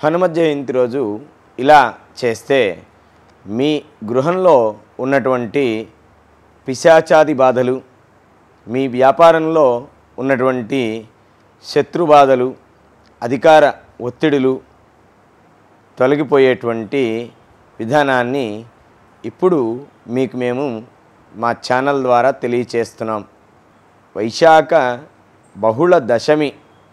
హనుమత్ జయంతి రోజు ఇలా చేస్తే మీ గృహంలో ఉన్నటువంటి పిశాచాది బాధలు మీ వ్యాపారంలో ఉన్నటువంటి శత్రు బాధలు అధికార ఒత్తిడులు తొలగిపోయేటువంటి విధానాన్ని ఇప్పుడు మీకు మేము మా ఛానల్ ద్వారా తెలియచేస్తున్నాం వైశాఖ బహుళ దశమి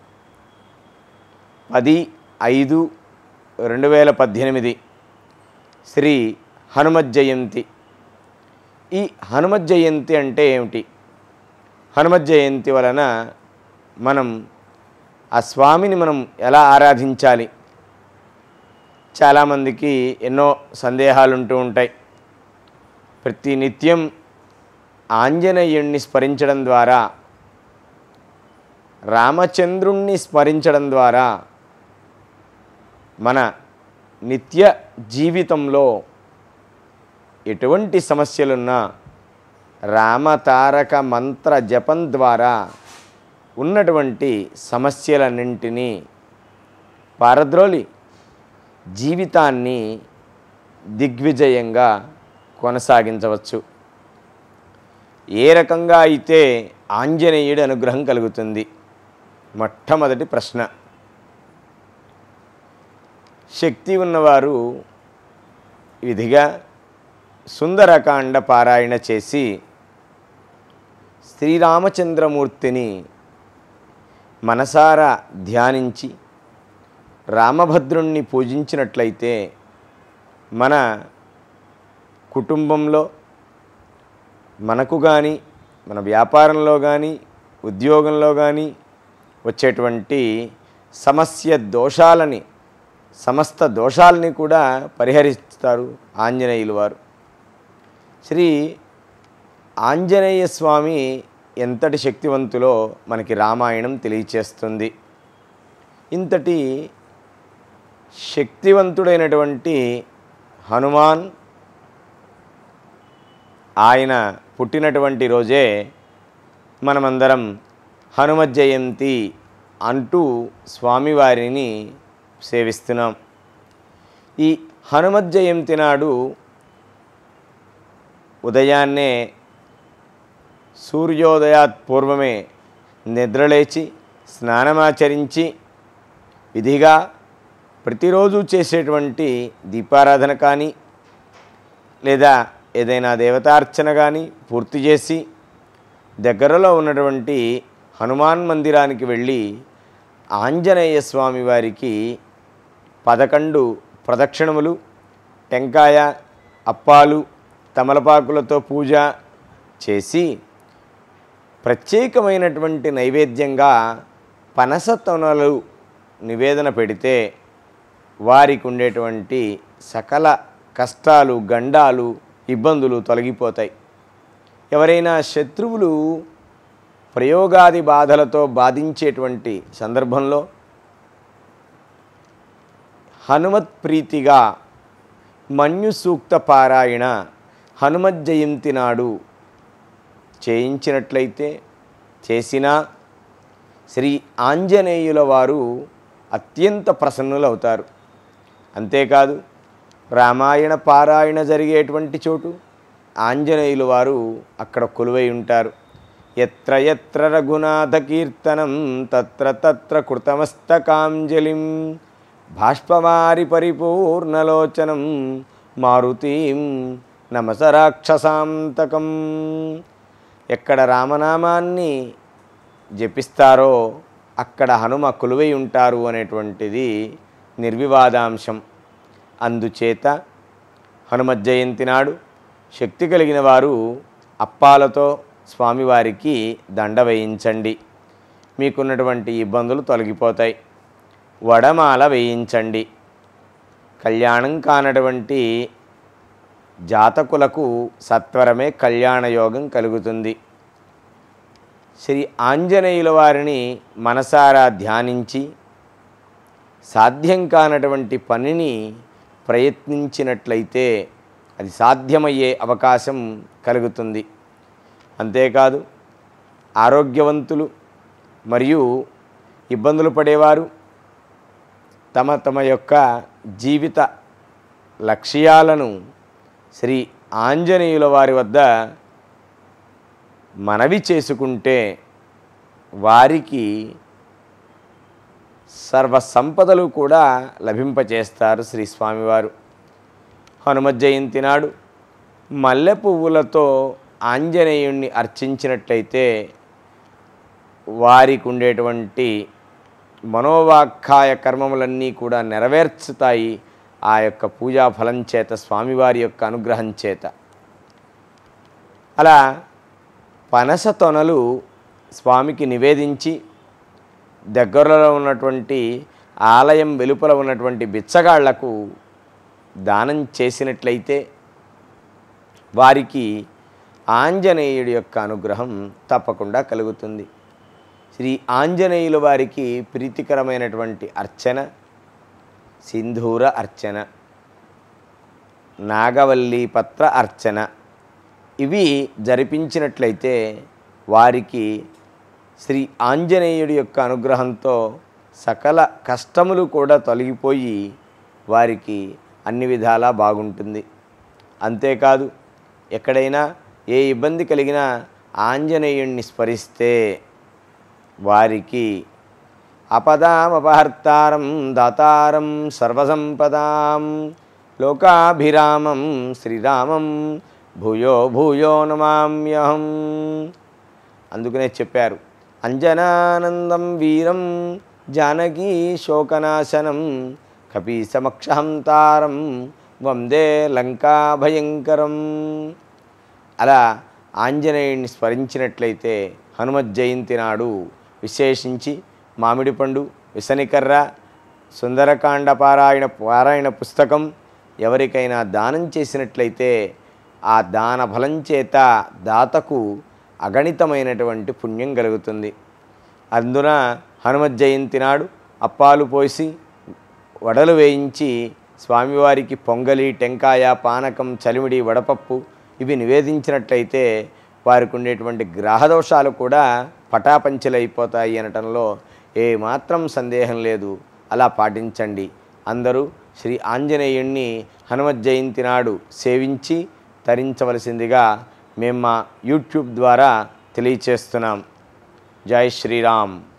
పది ఐదు రెండు వేల పద్దెనిమిది శ్రీ హనుమత్ జయంతి ఈ హనుమత్ జయంతి అంటే ఏమిటి హనుమత్ జయంతి వలన మనం ఆ స్వామిని మనం ఎలా ఆరాధించాలి చాలామందికి ఎన్నో సందేహాలు ఉంటూ ఉంటాయి ప్రతి నిత్యం ఆంజనేయుణ్ణి స్మరించడం ద్వారా రామచంద్రుణ్ణి స్మరించడం ద్వారా మన నిత్య జీవితంలో ఎటువంటి సమస్యలున్నా రామతారక మంత్ర జపం ద్వారా ఉన్నటువంటి సమస్యలన్నింటినీ పారద్రోలి జీవితాన్ని దిగ్విజయంగా కొనసాగించవచ్చు ఏ రకంగా అయితే ఆంజనేయుడి అనుగ్రహం కలుగుతుంది మొట్టమొదటి ప్రశ్న శక్తి ఉన్నవారు విధిగా సుందరకాండ పారాయణ చేసి శ్రీరామచంద్రమూర్తిని మనసారా ధ్యానించి రామభద్రుణ్ణి పూజించినట్లయితే మన కుటుంబంలో మనకు కానీ మన వ్యాపారంలో కానీ ఉద్యోగంలో కానీ వచ్చేటువంటి సమస్య దోషాలని సమస్త దోషాలని కూడా పరిహరిస్తారు ఆంజనేయులు వారు శ్రీ ఆంజనేయ స్వామి ఎంతటి శక్తివంతులో మనకి రామాయణం తెలియచేస్తుంది ఇంతటి శక్తివంతుడైనటువంటి హనుమాన్ ఆయన పుట్టినటువంటి రోజే మనమందరం హనుమత్ జయంతి అంటూ స్వామివారిని సేవిస్తున్నాం ఈ హనుమత్ జయంతి నాడు ఉదయాన్నే సూర్యోదయాత్ పూర్వమే నిద్రలేచి స్నానమాచరించి విధిగా ప్రతిరోజు చేసేటువంటి దీపారాధన కానీ లేదా ఏదైనా దేవతార్చన కానీ పూర్తి చేసి దగ్గరలో ఉన్నటువంటి హనుమాన్ మందిరానికి వెళ్ళి ఆంజనేయ స్వామి వారికి పదకొండు ప్రదక్షిణములు టెంకాయ అప్పాలు తమలపాకులతో పూజ చేసి ప్రత్యేకమైనటువంటి నైవేద్యంగా పనస తొనలు నివేదన పెడితే వారికి ఉండేటువంటి సకల కష్టాలు గండాలు ఇబ్బందులు తొలగిపోతాయి ఎవరైనా శత్రువులు ప్రయోగాది బాధలతో బాధించేటువంటి సందర్భంలో హనుమత్ ప్రీతిగా మన్యు సూక్త పారాయణ హనుమత్ జయంతి నాడు చేయించినట్లయితే చేసినా శ్రీ ఆంజనేయుల వారు అత్యంత ప్రసన్నులవుతారు అంతేకాదు రామాయణ పారాయణ జరిగేటువంటి చోటు ఆంజనేయులు వారు అక్కడ కొలువై ఉంటారు ఎత్ర ఎత్ర రఘునాథ కీర్తనం తత్ర తత్ర కృతమస్తకాంజలిం బాష్పవారి పరిపూర్ణలోచనం మారుతీం నమస రాక్షసాంతకం ఎక్కడ రామనామాన్ని జపిస్తారో అక్కడ హనుమ కొలువై ఉంటారు అనేటువంటిది నిర్వివాదాంశం అందుచేత హనుమత్ జయంతి నాడు శక్తి కలిగిన వారు అప్పాలతో స్వామివారికి దండ వేయించండి మీకున్నటువంటి ఇబ్బందులు తొలగిపోతాయి వడమాల వేయించండి కళ్యాణం కానటువంటి జాతకులకు సత్వరమే కళ్యాణ యోగం కలుగుతుంది శ్రీ ఆంజనేయుల వారిని మనసారా ధ్యానించి సాధ్యం కానటువంటి పనిని ప్రయత్నించినట్లయితే అది సాధ్యమయ్యే అవకాశం కలుగుతుంది అంతేకాదు ఆరోగ్యవంతులు మరియు ఇబ్బందులు పడేవారు తమ తమ యొక్క జీవిత లక్ష్యాలను శ్రీ ఆంజనేయుల వారి వద్ద మనవి చేసుకుంటే వారికి సర్వ సంపదలు కూడా లభింపచేస్తారు శ్రీ స్వామివారు హనుమత్ జయంతి నాడు మల్లె పువ్వులతో ఆంజనేయుణ్ణి అర్చించినట్లయితే వారికి ఉండేటువంటి మనోవాక్కాయ కర్మములన్నీ కూడా నెరవేర్చుతాయి ఆ యొక్క పూజా ఫలం చేత స్వామివారి యొక్క అనుగ్రహం చేత అలా పనస తొనలు స్వామికి నివేదించి దగ్గరలో ఉన్నటువంటి ఆలయం వెలుపల ఉన్నటువంటి బిచ్చగాళ్లకు దానం చేసినట్లయితే వారికి ఆంజనేయుడి యొక్క అనుగ్రహం తప్పకుండా కలుగుతుంది శ్రీ ఆంజనేయుల వారికి ప్రీతికరమైనటువంటి అర్చన సింధూర అర్చన నాగవల్లి పత్ర అర్చన ఇవి జరిపించినట్లయితే వారికి శ్రీ ఆంజనేయుడి యొక్క అనుగ్రహంతో సకల కష్టములు కూడా తొలగిపోయి వారికి అన్ని విధాలా బాగుంటుంది అంతేకాదు ఎక్కడైనా ఏ ఇబ్బంది కలిగినా ఆంజనేయుణ్ణి స్మరిస్తే వారికి అపదామపహర్తారం దాతారం సర్వసంపదాం లోకాభిరామం శ్రీరామం భూయో భూయో నమామ్యహం అందుకనే చెప్పారు అంజనానందం వీరం జానకీ శోకనాశనం కపీసమక్షహం తారం వందే లంకా భయంకరం అలా ఆంజనేయుడిని స్మరించినట్లయితే హనుమత్ జయంతి నాడు విశేషించి మామిడి పండు విసనికర్ర సుందరకాండ పారాయణ పారాయణ పుస్తకం ఎవరికైనా దానం చేసినట్లయితే ఆ దాన ఫలం చేత దాతకు అగణితమైనటువంటి పుణ్యం కలుగుతుంది అందున హనుమత్ జయంతి నాడు అప్పాలు పోసి వడలు వేయించి స్వామివారికి పొంగలి టెంకాయ పానకం చలిమిడి వడపప్పు ఇవి నివేదించినట్లయితే వారికి ఉండేటువంటి గ్రహదోషాలు కూడా పటాపంచలైపోతాయి అనటంలో ఏమాత్రం సందేహం లేదు అలా పాటించండి అందరూ శ్రీ ఆంజనేయుణ్ణి హనుమత్ జయంతి నాడు సేవించి తరించవలసిందిగా మేము మా యూట్యూబ్ ద్వారా తెలియచేస్తున్నాం జై శ్రీరామ్